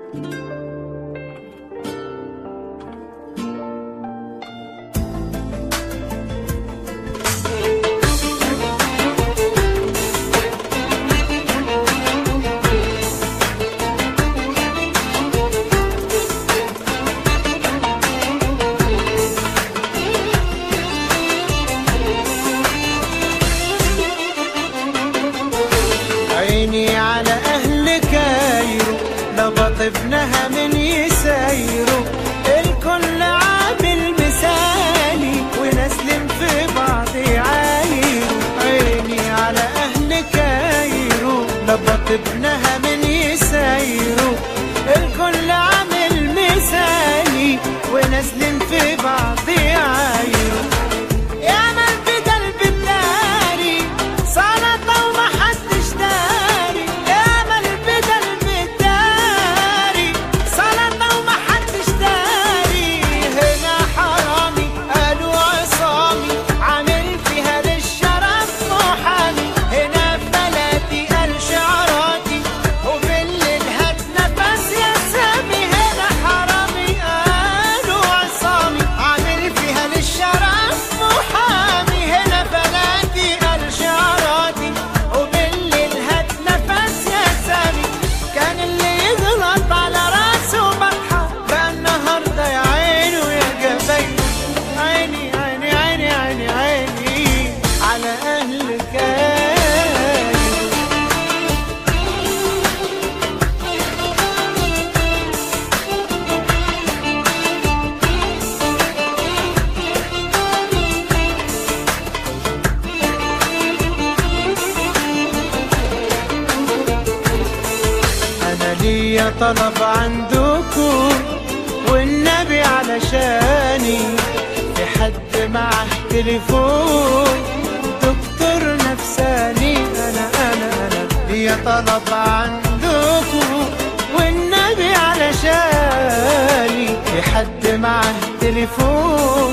عيني على أهل كايرو لبطفنها من يسايرو الكل عامل مثالي ونسلم في بعض عايرو عيني على أهل كايرو لبطفنها من يسايرو الكل عامل مثالي ونسلم في بعض عايرو يا من في قلبي بناري سلطة وما حدش داري يا من في قلبي داري سلطة وما حدش داري هنا حرامي قالوا عصامي عامل فيها للشرف محامي هنا في بلدي قال شعراتي وبالليل هات نفس يا سامي هنا حرامي قالوا عصامي عامل فيها للشرف محامي هنا بلدي قال شعراتي وبالليل هات نفس يا سامي كان اللي يغلط على راسه بطحة بقى النهارده يا عيني ويا جبين عيني عيني عيني عيني عيني على أهل كايرو انا ليا طلب عندكم والنبي علشاني في حد معه تليفون دكتور نفساني انا انا انا ليا طلب عندكم والنبي علشاني في حد معه تليفون